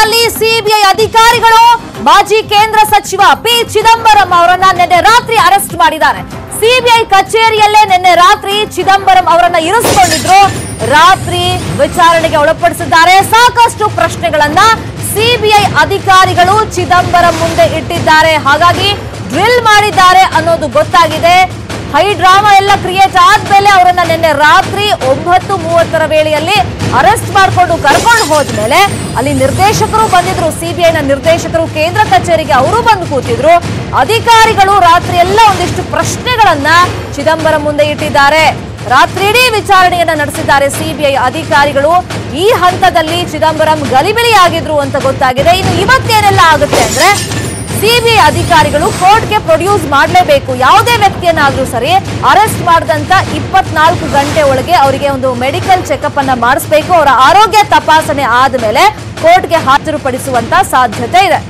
ಹಂತದಲ್ಲಿ ಸಿಬಿಐ ಅಧಿಕಾರಿಗಳು ಮಾಜಿ ಕೇಂದ್ರ ಸಚಿವ ಪಿ ಚಿದಂಬರಂ ಅವರನ್ನ ನಿನ್ನೆ ರಾತ್ರಿ ಅರೆಸ್ಟ್ ಮಾಡಿದ್ದಾರೆ ಸಿಬಿಐ ಕಚೇರಿಯಲ್ಲೇ ನಿನ್ನೆ ರಾತ್ರಿ ಚಿದಂಬರಂ ಅವರನ್ನ ಇರಿಸಿಕೊಂಡಿದ್ರು ರಾತ್ರಿ ವಿಚಾರಣೆಗೆ ಒಳಪಡಿಸಿದ್ದಾರೆ ಸಾಕಷ್ಟು ಪ್ರಶ್ನೆಗಳನ್ನ ಸಿಬಿಐ ಅಧಿಕಾರಿಗಳು ಚಿದಂಬರಂ ಮುಂದೆ ಇಟ್ಟಿದ್ದಾರೆ ಹಾಗಾಗಿ ಡ್ರಿಲ್ ಮಾಡಿದ್ದಾರೆ ಅನ್ನೋದು ಗೊತ್ತಾಗಿದೆ ಹೈ ಡ್ರಾಮಾ ಎಲ್ಲ ಕ್ರಿಯೇಟ್ ಆದ್ಮೇಲೆ ಅವರನ್ನ ನಿನ್ನೆ ರಾತ್ರಿ ಒಂಬತ್ತು ಮೂವತ್ತರ ವೇಳೆಯಲ್ಲಿ ಅರೆಸ್ಟ್ ಮಾಡಿಕೊಂಡು ಕರ್ಕೊಂಡು ಹೋದ್ಮೇಲೆ ಅಲ್ಲಿ ನಿರ್ದೇಶಕರು ಬಂದಿದ್ರು ಸಿಬಿಐನ ನಿರ್ದೇಶಕರು ಕೇಂದ್ರ ಕಚೇರಿಗೆ ಅವರು ಬಂದು ಕೂತಿದ್ರು ಅಧಿಕಾರಿಗಳು ರಾತ್ರಿ ಎಲ್ಲ ಒಂದಿಷ್ಟು ಪ್ರಶ್ನೆಗಳನ್ನ ಚಿದಂಬರಂ ಮುಂದೆ ಇಟ್ಟಿದ್ದಾರೆ ರಾತ್ರಿ ಇಡೀ ವಿಚಾರಣೆಯನ್ನ ನಡೆಸಿದ್ದಾರೆ ಸಿಬಿಐ ಅಧಿಕಾರಿಗಳು ಈ ಹಂತದಲ್ಲಿ ಚಿದಂಬರಂ ಗಲಿಬಿಲಿಯಾಗಿದ್ರು ಅಂತ ಗೊತ್ತಾಗಿದೆ ಇನ್ನು ಇವತ್ತೇನೆಲ್ಲ ಆಗುತ್ತೆ ಅಂದ್ರೆ ಸಿಬಿಐ ಅಧಿಕಾರಿಗಳು ಕೋರ್ಟ್ಗೆ ಪ್ರೊಡ್ಯೂಸ್ ಮಾಡಲೇಬೇಕು ಯಾವುದೇ ವ್ಯಕ್ತಿಯನ್ನಾದ್ರೂ ಸರಿ ಅರೆಸ್ಟ್ ಮಾಡಿದಂತ ಇಪ್ಪತ್ನಾಲ್ಕು ಗಂಟೆ ಒಳಗೆ ಅವರಿಗೆ ಒಂದು ಮೆಡಿಕಲ್ ಚೆಕಪ್ ಅನ್ನ ಮಾಡಿಸಬೇಕು ಅವರ ಆರೋಗ್ಯ ತಪಾಸಣೆ ಆದ್ಮೇಲೆ ಕೋರ್ಟ್ಗೆ ಹಾಜರುಪಡಿಸುವಂತ ಸಾಧ್ಯತೆ ಇದೆ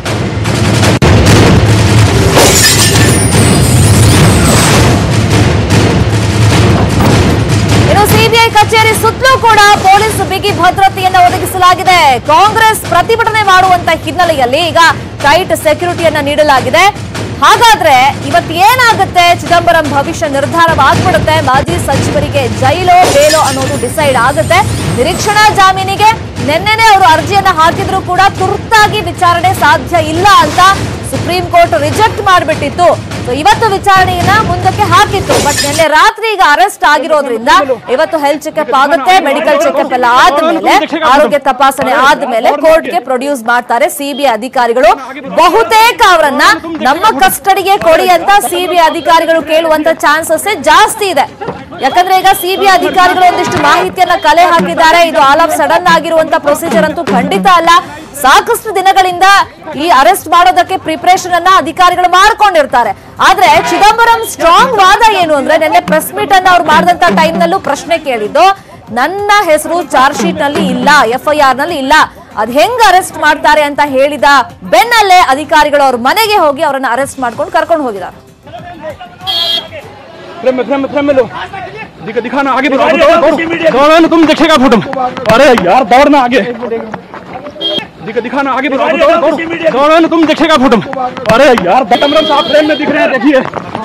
ಇನ್ನು ಸಿಬಿಐ ಕಚೇರಿ ಸುತ್ತಲೂ ಕೂಡ ಪೊಲೀಸ್ ಬಿಗಿ ಭದ್ರತೆಯನ್ನು ಒದಗಿಸಲಾಗಿದೆ ಕಾಂಗ್ರೆಸ್ ಪ್ರತಿಭಟನೆ ಮಾಡುವಂತ ಹಿನ್ನೆಲೆಯಲ್ಲಿ ಈಗ ಟೈಟ್ ಸೆಕ್ಯೂರಿಟಿಯನ್ನ ನೀಡಲಾಗಿದೆ ಹಾಗಾದ್ರೆ ಇವತ್ತು ಏನಾಗುತ್ತೆ ಚಿದಂಬರಂ ಭವಿಷ್ಯ ನಿರ್ಧಾರವಾಗ್ಬಿಡುತ್ತೆ ಮಾಜಿ ಸಚಿವರಿಗೆ ಜೈಲೋ ಬೇಲೋ ಅನ್ನೋದು ಡಿಸೈಡ್ ಆಗುತ್ತೆ ನಿರೀಕ್ಷಣಾ ಜಾಮೀನಿಗೆ ನಿನ್ನೆನೆ ಅವರು ಅರ್ಜಿಯನ್ನ ಹಾಕಿದ್ರು ಕೂಡ ತುರ್ತಾಗಿ ವಿಚಾರಣೆ ಸಾಧ್ಯ ಇಲ್ಲ ಅಂತ ಸುಪ್ರೀಂ ಕೋರ್ಟ್ ರಿಜೆಕ್ಟ್ ಮಾಡಿಬಿಟ್ಟಿತ್ತು ಸೊ ಇವತ್ತು ವಿಚಾರಣೆಯನ್ನ ಮುಂದಕ್ಕೆ ಹಾಕಿತ್ತು ಬಟ್ ನಿನ್ನೆ ರಾತ್ರಿ ಈಗ ಅರೆಸ್ಟ್ ಆಗಿರೋದ್ರಿಂದ ಇವತ್ತು ಹೆಲ್ತ್ ಚೆಕಪ್ ಆಗುತ್ತೆ ಮೆಡಿಕಲ್ ಚೆಕಪ್ ಎಲ್ಲ ಆದ್ಮೇಲೆ ಆರೋಗ್ಯ ತಪಾಸಣೆ ಆದ್ಮೇಲೆ ಕೋರ್ಟ್ಗೆ ಪ್ರೊಡ್ಯೂಸ್ ಮಾಡ್ತಾರೆ ಸಿಬಿಐ ಅಧಿಕಾರಿಗಳು ಬಹುತೇಕ ಅವರನ್ನ ನಮ್ಮ ಕಸ್ಟಡಿಗೆ ಕೊಡಿ ಅಂತ ಸಿಬಿಐ ಅಧಿಕಾರಿಗಳು ಕೇಳುವಂತ ಚಾನ್ಸಸ್ ಜಾಸ್ತಿ ಇದೆ ಯಾಕಂದ್ರೆ ಈಗ ಸಿಬಿಐ ಅಧಿಕಾರಿಗಳು ಒಂದಿಷ್ಟು ಮಾಹಿತಿಯನ್ನ ಕಲೆ ಹಾಕಿದ್ದಾರೆ ಇದು ಆಲ್ ಆಫ್ ಸಡನ್ ಆಗಿರುವಂತ ಪ್ರೊಸೀಜರ್ ಅಂತೂ ಖಂಡಿತ ಅಲ್ಲ ಸಾಕಷ್ಟು ದಿನಗಳಿಂದ ಈ ಅರೆಸ್ಟ್ ಮಾಡೋದಕ್ಕೆ ಪ್ರಿಪರೇಷನ್ ಅನ್ನ ಅಧಿಕಾರಿಗಳು ಮಾಡ್ಕೊಂಡಿರ್ತಾರೆ ಆದ್ರೆ ಚಿದಂಬರಂ ಸ್ಟ್ರಾಂಗ್ ವಾದ ಏನು ಅಂದ್ರೆ ನಿನ್ನೆ ಪ್ರೆಸ್ ಮೀಟ್ ಅನ್ನ ಅವ್ರು ಮಾಡಿದಂತ ಟೈಮ್ ನಲ್ಲೂ ಪ್ರಶ್ನೆ ಕೇಳಿದ್ದು ನನ್ನ ಹೆಸರು ಚಾರ್ಜ್ ಶೀಟ್ ನಲ್ಲಿ ಇಲ್ಲ ಎಫ್ಐಆರ್ ನಲ್ಲಿ ಇಲ್ಲ ಅದ್ ಹೆಂಗ್ ಅರೆಸ್ಟ್ ಮಾಡ್ತಾರೆ ಅಂತ ಹೇಳಿದ ಬೆನ್ನಲ್ಲೇ ಅಧಿಕಾರಿಗಳು ಅವ್ರ ಮನೆಗೆ ಹೋಗಿ ಅವರನ್ನ ಅರೆಸ್ಟ್ ಮಾಡ್ಕೊಂಡು ಕರ್ಕೊಂಡು ಹೋಗಿದ್ದಾರೆ फ्रेम में फ्रेम में फ्रेम में लो दिखा दिखाना आगे बढ़ो आगे दौड़ो दौड़ो दौड़ो ना तुम देखेगा फोटो अरे यार दौड़ना आगे दिखा दिखाना आगे बढ़ो आगे दौड़ो दौड़ो दौड़ो ना तुम देखेगा फोटो अरे यार बटमरम साहब फ्रेम में दिख रहे हैं देखिए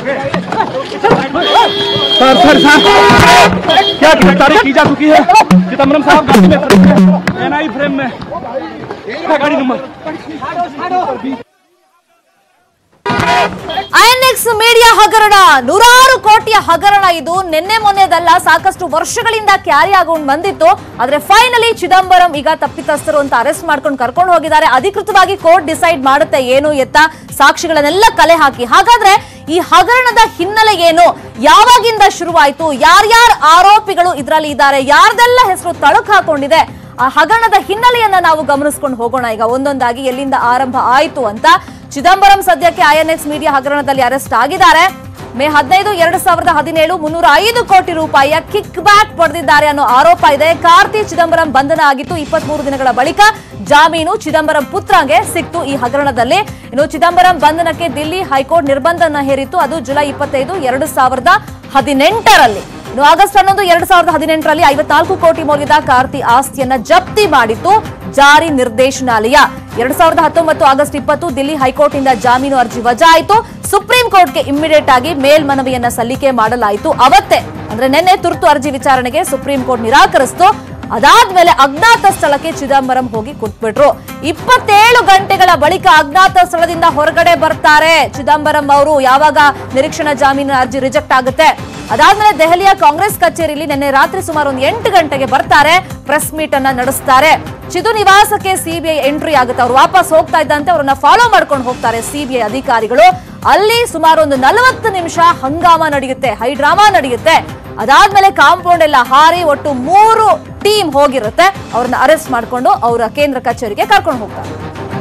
सर सर सर क्या गिरफ्तारी की जा चुकी है चिदम्बरम साहब गाड़ी में फ्रेम में एनआई फ्रेम में क्या गाड़ी नंबर ಐಎನ್ಎಕ್ಸ್ ಮೀಡಿಯಾ ಹಗರಣ ನೂರಾರು ಕೋಟಿಯ ಹಗರಣ ಇದು ನಿನ್ನೆ ಮೊನ್ನೆದಲ್ಲ ಸಾಕಷ್ಟು ವರ್ಷಗಳಿಂದ ಕ್ಯಾರಿ ಆಗೊಂಡು ಬಂದಿತ್ತು ಆದ್ರೆ ಫೈನಲಿ ಚಿದಂಬರಂ ಈಗ ತಪ್ಪಿತಸ್ಥರು ಅಂತ ಅರೆಸ್ಟ್ ಮಾಡ್ಕೊಂಡು ಕರ್ಕೊಂಡು ಹೋಗಿದ್ದಾರೆ ಅಧಿಕೃತವಾಗಿ ಕೋರ್ಟ್ ಡಿಸೈಡ್ ಮಾಡುತ್ತೆ ಏನು ಎತ್ತ ಸಾಕ್ಷಿಗಳನ್ನೆಲ್ಲ ಕಲೆ ಹಾಕಿ ಹಾಗಾದ್ರೆ ಈ ಹಗರಣದ ಹಿನ್ನೆಲೆ ಏನು ಯಾವಾಗಿಂದ ಶುರುವಾಯ್ತು ಯಾರ್ಯಾರ ಆರೋಪಿಗಳು ಇದರಲ್ಲಿ ಇದ್ದಾರೆ ಯಾರ್ದೆಲ್ಲ ಹೆಸರು ತಳಕು ಹಾಕೊಂಡಿದೆ ಆ ಹಗರಣದ ಹಿನ್ನೆಲೆಯನ್ನ ನಾವು ಗಮನಿಸ್ಕೊಂಡು ಹೋಗೋಣ ಈಗ ಒಂದೊಂದಾಗಿ ಎಲ್ಲಿಂದ ಆರಂಭ ಆಯಿತು ಅಂತ ಚಿದಂಬರಂ ಸದ್ಯಕ್ಕೆ ಐಎನ್ಎಕ್ಸ್ ಮೀಡಿಯಾ ಹಗರಣದಲ್ಲಿ ಅರೆಸ್ಟ್ ಆಗಿದ್ದಾರೆ ಮೇ ಹದಿನೈದು ಎರಡು ಸಾವಿರದ ಹದಿನೇಳು ಮುನ್ನೂರ ಐದು ಕೋಟಿ ರೂಪಾಯಿಯ ಕಿಕ್ ಬ್ಯಾಕ್ ಪಡೆದಿದ್ದಾರೆ ಅನ್ನೋ ಆರೋಪ ಇದೆ ಕಾರ್ತಿ ಚಿದಂಬರಂ ಬಂಧನ ಆಗಿತ್ತು ಇಪ್ಪತ್ಮೂರು ದಿನಗಳ ಬಳಿಕ ಜಾಮೀನು ಚಿದಂಬರಂ ಪುತ್ರಂಗೆ ಸಿಕ್ತು ಈ ಹಗರಣದಲ್ಲಿ ಇನ್ನು ಚಿದಂಬರಂ ಬಂಧನಕ್ಕೆ ದಿಲ್ಲಿ ಹೈಕೋರ್ಟ್ ನಿರ್ಬಂಧನ ಹೇರಿತ್ತು ಅದು ಜುಲೈ ಇಪ್ಪತ್ತೈದು ಎರಡು ಸಾವಿರದ ಹದಿನೆಂಟರಲ್ಲಿ ಇನ್ನು ಆಗಸ್ಟ್ ಹನ್ನೊಂದು ಎರಡ್ ಸಾವಿರದ ಹದಿನೆಂಟರಲ್ಲಿ ಐವತ್ನಾಲ್ಕು ಕೋಟಿ ಮೌಲ್ಯದ ಕಾರ್ತಿ ಆಸ್ತಿಯನ್ನ ಜಪ್ತಿ ಮಾಡಿತ್ತು ಜಾರಿ ನಿರ್ದೇಶನಾಲಯ ಎರಡ್ ಸಾವಿರದ ಹತ್ತೊಂಬತ್ತು ಆಗಸ್ಟ್ ಇಪ್ಪತ್ತು ದಿಲ್ಲಿ ಹೈಕೋರ್ಟ್ ಇಂದ ಜಾಮೀನು ಅರ್ಜಿ ವಜಾ ಆಯಿತು ಸುಪ್ರೀಂ ಕೋರ್ಟ್ಗೆ ಇಮ್ಮಿಡಿಯೇಟ್ ಆಗಿ ಮೇಲ್ಮನವಿಯನ್ನ ಸಲ್ಲಿಕೆ ಮಾಡಲಾಯಿತು ಅವತ್ತೇ ಅಂದ್ರೆ ನಿನ್ನೆ ತುರ್ತು ಅರ್ಜಿ ವಿಚಾರಣೆಗೆ ಸುಪ್ರೀಂ ಕೋರ್ಟ್ ನಿರಾಕರಿಸಿತು ಅದಾದ್ಮೇಲೆ ಅಜ್ಞಾತ ಸ್ಥಳಕ್ಕೆ ಚಿದಂಬರಂ ಹೋಗಿ ಕೂತ್ಬಿಟ್ರು ಇಪ್ಪತ್ತೇಳು ಗಂಟೆಗಳ ಬಳಿಕ ಅಜ್ಞಾತ ಸ್ಥಳದಿಂದ ಹೊರಗಡೆ ಬರ್ತಾರೆ ಚಿದಂಬರಂ ಅವರು ಯಾವಾಗ ನಿರೀಕ್ಷಣಾ ಜಾಮೀನು ಅರ್ಜಿ ರಿಜೆಕ್ಟ್ ಆಗುತ್ತೆ ಅದಾದ್ಮೇಲೆ ದೆಹಲಿಯ ಕಾಂಗ್ರೆಸ್ ಕಚೇರಿಯಲ್ಲಿ ನಿನ್ನೆ ರಾತ್ರಿ ಸುಮಾರು ಒಂದು ಎಂಟು ಗಂಟೆಗೆ ಬರ್ತಾರೆ ಪ್ರೆಸ್ ಮೀಟ್ ಅನ್ನ ನಡೆಸ್ತಾರೆ ಚಿದು ನಿವಾಸಕ್ಕೆ ಸಿಬಿಐ ಎಂಟ್ರಿ ಆಗುತ್ತೆ ಅವ್ರು ವಾಪಸ್ ಹೋಗ್ತಾ ಇದ್ದಂತೆ ಅವರನ್ನ ಫಾಲೋ ಮಾಡ್ಕೊಂಡು ಹೋಗ್ತಾರೆ ಸಿಬಿಐ ಅಧಿಕಾರಿಗಳು ಅಲ್ಲಿ ಸುಮಾರು ಒಂದು ನಲವತ್ತು ನಿಮಿಷ ಹಂಗಾಮ ನಡೆಯುತ್ತೆ ಹೈ ಡ್ರಾಮಾ ನಡೆಯುತ್ತೆ ಅದಾದ್ಮೇಲೆ ಕಾಂಪೌಂಡ್ ಎಲ್ಲ ಹಾರಿ ಒಟ್ಟು ಮೂರು ಟೀಮ್ ಹೋಗಿರುತ್ತೆ ಅವ್ರನ್ನ ಅರೆಸ್ಟ್ ಮಾಡ್ಕೊಂಡು ಅವರ ಕೇಂದ್ರ ಕಚೇರಿಗೆ ಕರ್ಕೊಂಡು ಹೋಗ್ತಾರೆ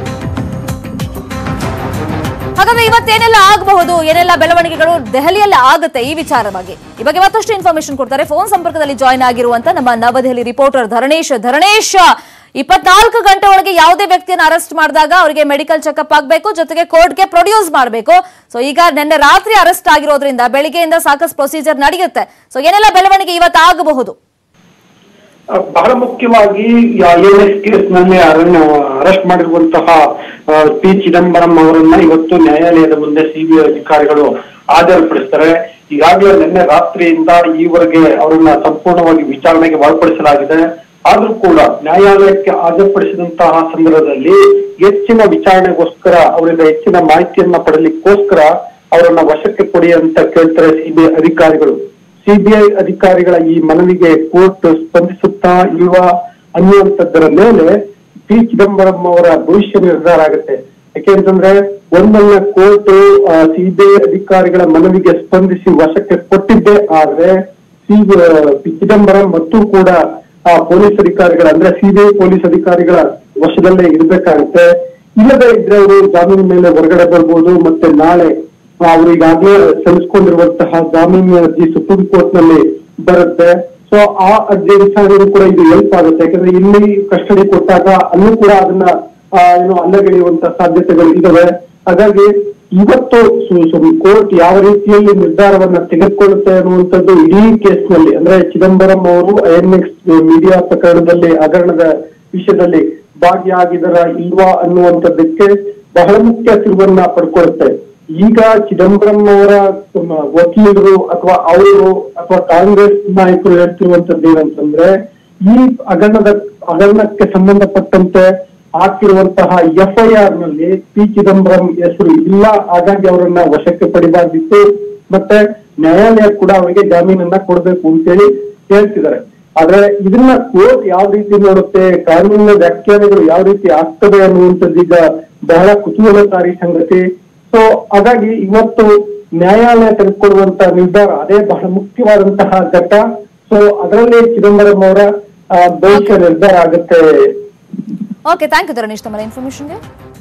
ಹಾಗಾದ್ರೆ ಇವತ್ತೇನೆಲ್ಲ ಆಗಬಹುದು ಏನೆಲ್ಲ ಬೆಳವಣಿಗೆಗಳು ದೆಹಲಿಯಲ್ಲಿ ಆಗುತ್ತೆ ಈ ವಿಚಾರವಾಗಿ ಈ ಬಗ್ಗೆ ಮತ್ತಷ್ಟು ಇನ್ಫಾರ್ಮೇಶನ್ ಕೊಡ್ತಾರೆ ಫೋನ್ ಸಂಪರ್ಕದಲ್ಲಿ ಜಾಯ್ನ್ ಆಗಿರುವಂತ ನಮ್ಮ ನವದೆಹಲಿ ರಿಪೋರ್ಟರ್ ಧರಣೇಶ್ ಧರಣೇಶ್ ಇಪ್ಪತ್ನಾಲ್ಕು ಗಂಟೆ ಒಳಗೆ ಯಾವುದೇ ವ್ಯಕ್ತಿಯನ್ನು ಅರೆಸ್ಟ್ ಮಾಡಿದಾಗ ಅವರಿಗೆ ಮೆಡಿಕಲ್ ಚೆಕಪ್ ಆಗಬೇಕು ಜೊತೆಗೆ ಕೋರ್ಟ್ಗೆ ಪ್ರೊಡ್ಯೂಸ್ ಮಾಡಬೇಕು ಸೊ ಈಗ ನಿನ್ನೆ ರಾತ್ರಿ ಅರೆಸ್ಟ್ ಆಗಿರೋದ್ರಿಂದ ಬೆಳಿಗ್ಗೆಯಿಂದ ಸಾಕಷ್ಟು ಪ್ರೊಸೀಜರ್ ನಡೆಯುತ್ತೆ ಸೊ ಏನೆಲ್ಲ ಬೆಳವಣಿಗೆ ಇವತ್ತು ಆಗಬಹುದು ಆ, ಬಹಳ ಮುಖ್ಯವಾಗಿ ಎನ್ಎಸ್ ಕೇಸ್ ನಲ್ಲಿ ಅರಣ್ಯ ಅರೆಸ್ಟ್ ಮಾಡಿರುವಂತಹ ಆ, ಪಿ ಚಿದಂಬರಂ ಅವರನ್ನ ಇವತ್ತು ನ್ಯಾಯಾಲಯದ ಮುಂದೆ ಸಿಬಿಐ ಅಧಿಕಾರಿಗಳು ಹಾಜರುಪಡಿಸ್ತಾರೆ ಈಗಾಗಲೇ ನಿನ್ನೆ ರಾತ್ರಿಯಿಂದ ಈವರೆಗೆ ಅವರನ್ನ ಸಂಪೂರ್ಣವಾಗಿ ವಿಚಾರಣೆಗೆ ಒಳಪಡಿಸಲಾಗಿದೆ ಆದ್ರೂ ಕೂಡ ನ್ಯಾಯಾಲಯಕ್ಕೆ ಹಾಜರುಪಡಿಸಿದಂತಹ ಸಂದರ್ಭದಲ್ಲಿ ಹೆಚ್ಚಿನ ವಿಚಾರಣೆಗೋಸ್ಕರ ಅವರಿಂದ ಹೆಚ್ಚಿನ ಮಾಹಿತಿಯನ್ನ ಪಡೆಯಲಿಕ್ಕೋಸ್ಕರ ಅವರನ್ನ ವಶಕ್ಕೆ ಕೊಡಿ ಅಂತ ಕೇಳ್ತಾರೆ ಸಿಬಿಐ ಅಧಿಕಾರಿಗಳು ಸಿಬಿಐ ಅಧಿಕಾರಿಗಳ ಈ ಮನವಿಗೆ ಕೋರ್ಟ್ ಸ್ಪಂದಿಸುತ್ತಾ ಇಲ್ವಾ ಅನ್ನುವಂಥದ್ದರ ಮೇಲೆ ಪಿ ಚಿದಂಬರಂ ಅವರ ಭವಿಷ್ಯ ನಿರ್ಧಾರ ಆಗುತ್ತೆ ಯಾಕೆಂತಂದ್ರೆ ಒಂದನ್ನ ಕೋರ್ಟ್ ಸಿಬಿಐ ಅಧಿಕಾರಿಗಳ ಮನವಿಗೆ ಸ್ಪಂದಿಸಿ ವಶಕ್ಕೆ ಕೊಟ್ಟಿದ್ದೇ ಆದ್ರೆ ಸಿಬಿಐ ಪಿ ಚಿದಂಬರಂ ಮತ್ತು ಕೂಡ ಆ ಪೊಲೀಸ್ ಅಧಿಕಾರಿಗಳ ಅಂದ್ರೆ ಸಿಬಿಐ ಪೊಲೀಸ್ ಅಧಿಕಾರಿಗಳ ವಶದಲ್ಲೇ ಇರ್ಬೇಕಾಗುತ್ತೆ ಇಲ್ಲದೆ ಇದ್ರೆ ಅವರು ಜಾಮೀನು ಮೇಲೆ ಹೊರಗಡೆ ಬರ್ಬೋದು ಮತ್ತೆ ನಾಳೆ ಅವರು ಈಗಾಗಲೇ ಸಲ್ಲಿಸ್ಕೊಂಡಿರುವಂತಹ ಜಾಮೀನು ಅರ್ಜಿ ಸುಪ್ರೀಂ ಕೋರ್ಟ್ ನಲ್ಲಿ ಬರುತ್ತೆ ಸೊ ಆ ಅರ್ಜಿ ವಿಚಾರಣೆಗೂ ಕೂಡ ಇದು ಹೆಲ್ಪ್ ಆಗುತ್ತೆ ಯಾಕಂದ್ರೆ ಇಲ್ಲಿ ಕಸ್ಟಡಿ ಕೊಟ್ಟಾಗ ಅಲ್ಲೂ ಕೂಡ ಅದನ್ನ ಆ, ಏನು ಅಲ್ಲಗೆಳೆಯುವಂತ ಸಾಧ್ಯತೆಗಳು ಇದಾವೆ ಹಾಗಾಗಿ ಇವತ್ತು ಕೋರ್ಟ್ ಯಾವ ರೀತಿಯಲ್ಲಿ ನಿರ್ಧಾರವನ್ನ ತೆಗೆದುಕೊಳ್ಳುತ್ತೆ ಅನ್ನುವಂಥದ್ದು ಇಡೀ ಕೇಸ್ ನಲ್ಲಿ ಅಂದ್ರೆ ಚಿದಂಬರಂ ಅವರು ಐಎನ್ಎಕ್ಸ್ ಮೀಡಿಯಾ ಪ್ರಕರಣದಲ್ಲಿ ಹಗರಣದ ವಿಷಯದಲ್ಲಿ ಭಾಗಿಯಾಗಿದರ ಇಲ್ವಾ ಅನ್ನುವಂಥದ್ದಕ್ಕೆ ಬಹಳ ಮುಖ್ಯ ತಿರುವನ್ನ ಪಡ್ಕೊಳ್ಳುತ್ತೆ ಈಗ ಚಿದಂಬರಂ ಅವರ ತಮ್ಮ ವಕೀಲರು ಅಥವಾ ಅವರು ಅಥವಾ ಕಾಂಗ್ರೆಸ್ ನಾಯಕರು ಹೇಳ್ತಿರುವಂತದ್ದು ಏನಂತಂದ್ರೆ ಈ ಹಗರಣದ ಹಗರಣಕ್ಕೆ ಸಂಬಂಧಪಟ್ಟಂತೆ ಹಾಕಿರುವಂತಹ ಎಫ್ಐಆರ್ ನಲ್ಲಿ ಪಿ ಚಿದಂಬರಂ ಹೆಸರು ಇಲ್ಲ ಹಾಗಾಗಿ ಅವರನ್ನ ವಶಕ್ಕೆ ಪಡಿಬಾರ್ದಿತ್ತು ಮತ್ತೆ ನ್ಯಾಯಾಲಯ ಕೂಡ ಅವರಿಗೆ ಜಾಮೀನನ್ನ ಕೊಡಬೇಕು ಅಂತೇಳಿ ಹೇಳ್ತಿದ್ದಾರೆ ಆದ್ರೆ ಇದನ್ನ ಕೋರ್ಟ್ ಯಾವ ರೀತಿ ನೋಡುತ್ತೆ ಕಾನೂನಿನ ವ್ಯಾಖ್ಯಾನಗಳು ಯಾವ ರೀತಿ ಆಗ್ತದೆ ಅನ್ನುವಂಥದ್ದು ಈಗ ಬಹಳ ಕುತೂಹಲಕಾರಿ ಸಂಗತಿ ಸೊ ಹಾಗಾಗಿ ಇವತ್ತು ನ್ಯಾಯಾಲಯ ತೆಗೆದುಕೊಳ್ಳುವಂತ ನಿರ್ಧಾರ ಅದೇ ಬಹಳ ಮುಖ್ಯವಾದಂತಹ ಘಟ್ಟ ಸೊ ಅದರಲ್ಲಿ ಚಿದಂಬರಂ ಅವರ ಆ, ಭವಿಷ್ಯ ನಿರ್ಧಾರ ಆಗುತ್ತೆ ಓಕೆ ಥ್ಯಾಂಕ್ ಯು ಧರಣೇಶ್ ತಮ್ಮ ಇನ್ಫಾರ್ಮೇಶನ್ಗೆ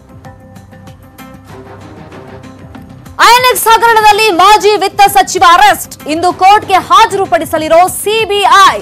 ಐಎನ್ಎಕ್ಸ್ ಹಗರಣದಲ್ಲಿ ಮಾಜಿ ವಿತ್ತ ಸಚಿವ ಅರೆಸ್ಟ್ ಇಂದು ಕೋರ್ಟ್ಗೆ ಹಾಜರುಪಡಿಸಲಿರೋ ಸಿಬಿಐ